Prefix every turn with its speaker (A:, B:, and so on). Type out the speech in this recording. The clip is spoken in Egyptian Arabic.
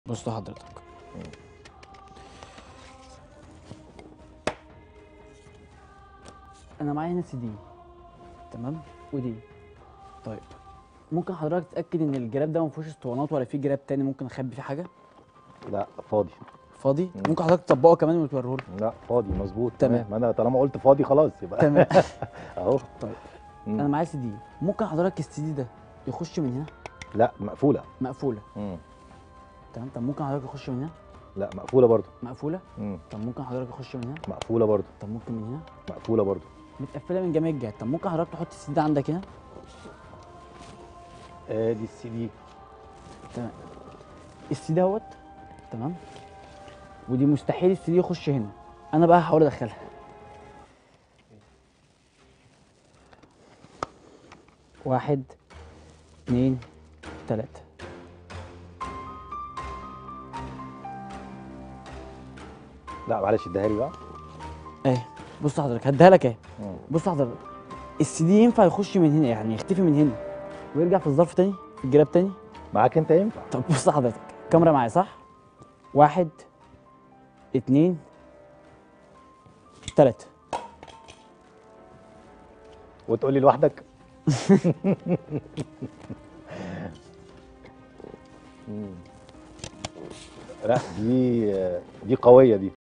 A: بص لحضرتك انا معايا هنا سي دي تمام ودي طيب ممكن حضرتك تتاكد ان الجراب ده ما فيهوش اسطوانات ولا في جراب تاني ممكن اخبي فيه حاجه
B: لا فاضي
A: فاضي
B: مم.
A: ممكن حضرتك تطبقه كمان وتوريه لي
B: لا فاضي مظبوط
A: تمام.
B: ما انا طالما قلت فاضي خلاص يبقى
A: تمام
B: اهو
A: طيب.
B: مم.
A: انا معايا سي دي ممكن حضرتك السي دي ده يخش من هنا
B: لا مقفوله
A: مقفوله
B: مم.
A: تمام طب ممكن حضرتك يخش من هنا
B: لا مقفوله برضو
A: مقفوله
B: مم.
A: طب ممكن حضرتك يخش من هنا
B: مقفوله برضو
A: طب ممكن من هنا
B: مقفوله برضو
A: متقفله من جميع الجهات طب ممكن حضرتك تحط السي دي ده عندك هنا
B: ادي السي دي
A: تمام السي دي اهوت تمام ودي مستحيل السي دي يخش هنا انا بقى هحاول ادخلها واحد اتنين تلاتة
B: لا معلش اديها لي بقى
A: اهي بص حضرتك هديها لك اهي
B: مم.
A: بص حضرتك السي دي ينفع يخش من هنا يعني يختفي من هنا ويرجع في الظرف تاني في الجراب تاني
B: معاك انت ينفع
A: طب بص حضرتك الكاميرا معايا صح واحد اتنين تلاتة
B: وتقول لي لوحدك مم. لا دي دي قويه دي